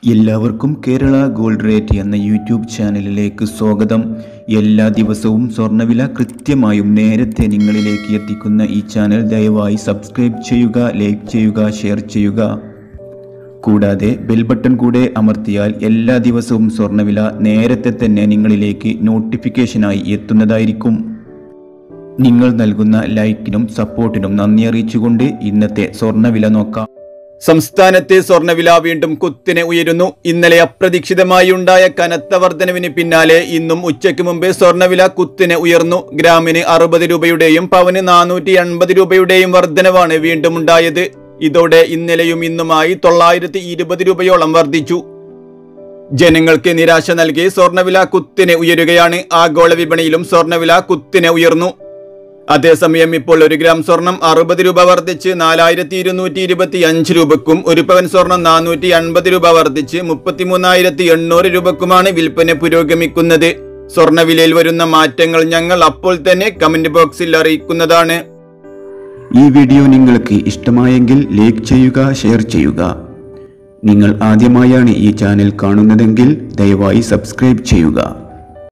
എല്ലാവർക്കും Kerala gold rate എന്ന YouTube ചാനലിലേക്ക് സ്വാഗതം എല്ലാ ദിവസവും സ്വർണ്ണവില കൃത്യമായും നേരത്തെ നിങ്ങളിലേക്ക് എത്തിക്കുന്ന ഈ ചാനൽ ദയവായി സബ്സ്ക്രൈബ് ചെയ്യുക ലൈക്ക് ചെയ്യുക ഷെയർ ചെയ്യുക കൂടാതെ ബെൽ ബട്ടൺ കൂടെ അമർത്തിയാൽ എല്ലാ ദിവസവും സ്വർണ്ണവില നേരത്തെ തന്നെ നിങ്ങളിലേക്ക് നോട്ടിഫിക്കേഷനായി എത്തുന്നതായിരിക്കും നിങ്ങൾ നൽകുന്ന ലൈക്കിനും സപ്പോർട്ടിനും നന്ദി അറിയിച്ചുകൊണ്ട് ഇന്നത്തെ സ്വർണ്ണവില നോക്കാം സംസ്ഥാനത്തെ സ്വർണ്ണവില വീണ്ടും കുത്തിനെ ഉയരുന്നു ഇന്നലെ അപ്രതീക്ഷിതമായി ഉണ്ടായ കനത്ത വർധനവിന് പിന്നാലെ ഇന്നും ഉച്ചയ്ക്ക് മുമ്പേ സ്വർണ്ണവില കുത്തിനെ ഉയർന്നു ഗ്രാമിന് അറുപത് രൂപയുടെയും പവന് നാനൂറ്റി എൺപത് രൂപയുടെയും വർധനവാണ് വീണ്ടും ഉണ്ടായത് ഇതോടെ ഇന്നലെയും ഇന്നുമായി തൊള്ളായിരത്തി ഇരുപത് രൂപയോളം വർദ്ധിച്ചു ജനങ്ങൾക്ക് നിരാശ നൽകി സ്വർണ്ണവില കുത്തിനെ ഉയരുകയാണ് ആഗോള വിപണിയിലും സ്വർണ്ണവില കുത്തിനെ ഉയർന്നു അതേസമയം ഇപ്പോൾ ഒരു ഗ്രാം സ്വർണം അറുപത് രൂപ വർദ്ധിച്ച് നാലായിരത്തി ഇരുന്നൂറ്റി ഇരുപത്തി അഞ്ച് രൂപക്കും ഒരു പവൻ സ്വർണം നാനൂറ്റി അൻപത് രൂപ വർദ്ധിച്ച് മുപ്പത്തിമൂന്നായിരത്തി എണ്ണൂറ് രൂപക്കുമാണ് വിൽപ്പന പുരോഗമിക്കുന്നത് സ്വർണ്ണവിലയിൽ വരുന്ന മാറ്റങ്ങൾ ഞങ്ങൾ അപ്പോൾ തന്നെ കമന്റ് ബോക്സിൽ അറിയിക്കുന്നതാണ് ഈ വീഡിയോ നിങ്ങൾക്ക് ഇഷ്ടമായെങ്കിൽ ലൈക്ക് ചെയ്യുക ഷെയർ ചെയ്യുക നിങ്ങൾ ആദ്യമായാണ് ഈ ചാനൽ കാണുന്നതെങ്കിൽ ദയവായി സബ്സ്ക്രൈബ് ചെയ്യുക